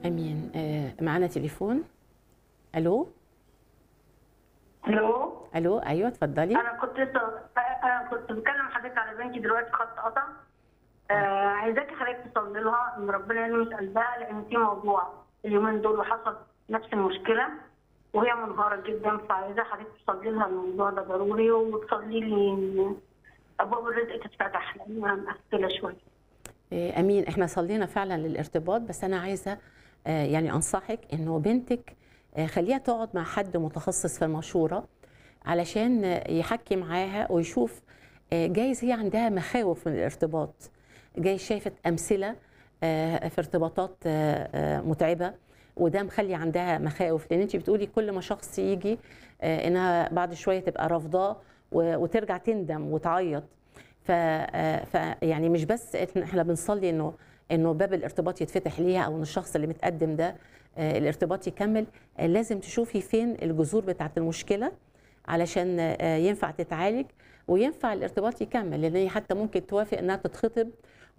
امين آه، معانا تليفون الو الو الو ايوه اتفضلي انا كنت لسه انا كنت بكلم حضرتك على بنتي دلوقتي خط قطع آه عايزاكي حضرتك تصلي لها ان ربنا يلمس قلبها لان في موضوع اليومين دول وحصل نفس المشكله وهي منهاره جدا فعايزه حضرتك تصلي لها الموضوع ده ضروري وتصلي لي ان ابواب الرزق تتفتح لانها مقفله شويه آه، امين احنا صلينا فعلا للارتباط بس انا عايزه آه، يعني انصحك انه بنتك آه، خليها تقعد مع حد متخصص في المشوره علشان آه، يحكي معاها ويشوف آه، جايز هي عندها مخاوف من الارتباط جايز شافت امثله آه، في ارتباطات آه، آه، متعبه وده مخلي عندها مخاوف لان انت بتقولي كل ما شخص يجي آه، انها بعد شويه تبقى رافضاه و- وترجع تندم وتعيط ف ف يعني مش بس إحنا- احنا بنصلي انه انه باب الارتباط يتفتح ليها او ان الشخص اللي متقدم ده آه، الارتباط يكمل آه، لازم تشوفي فين الجذور بتاعت المشكله علشان آه، ينفع تتعالج وينفع الارتباط يكمل لان هي حتى ممكن توافق انها تتخطب